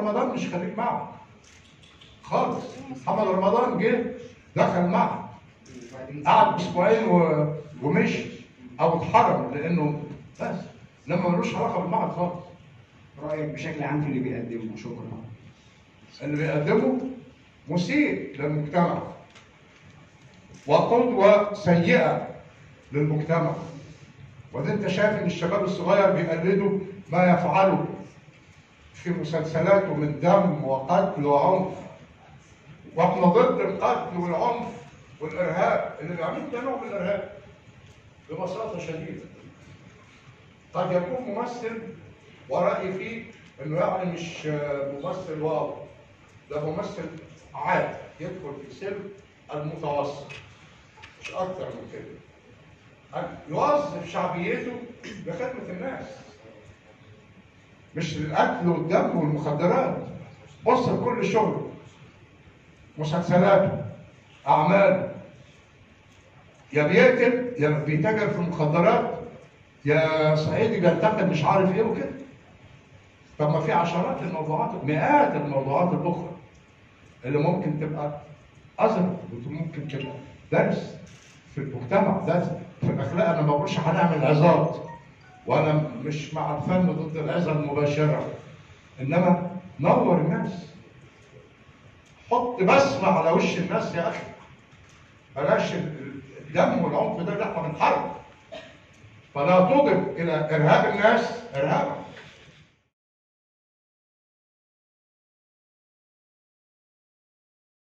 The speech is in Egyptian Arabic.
رمضان مش خريج معهد خالص محمد رمضان جه دخل معهد قعد اسبوعين و... ومشي او اتحرم لانه بس لما ملوش علاقه بالمعهد خالص رايك بشكل عام في اللي بيقدمه شكرا اللي بيقدمه مسيء للمجتمع وقدوة سيئة للمجتمع وده انت شايف ان الشباب الصغير بيقلدوا ما يفعله في مسلسلاته من دم وقتل وعنف واحنا ضد القتل والعنف والارهاب اللي بيعملوه ده نوع من الارهاب ببساطه شديده قد يكون ممثل ورأيي فيه انه يعني مش آه، ممثل واو ده ممثل عادي يدخل في سلم المتوسط مش اكتر من كده أن يوظف شعبيته لخدمة الناس مش للقتل والدم والمخدرات بص لكل شغله مسلسلاته اعماله يا بيقتل يا بيتاجر في المخدرات يا صعيدي بينتقد مش عارف ايه وكده طب ما في عشرات الموضوعات مئات الموضوعات الاخرى اللي ممكن تبقى ازرق وممكن تبقى درس في المجتمع درس في الاخلاق انا ما بقولش هنعمل عظات وانا مش مع الفن ضد العظه المباشره انما نور الناس حط بسمه على وش الناس يا اخي بلاش الدم والعنف ده اللي احنا بنحاربه فلا تضف الى ارهاب الناس ارهابا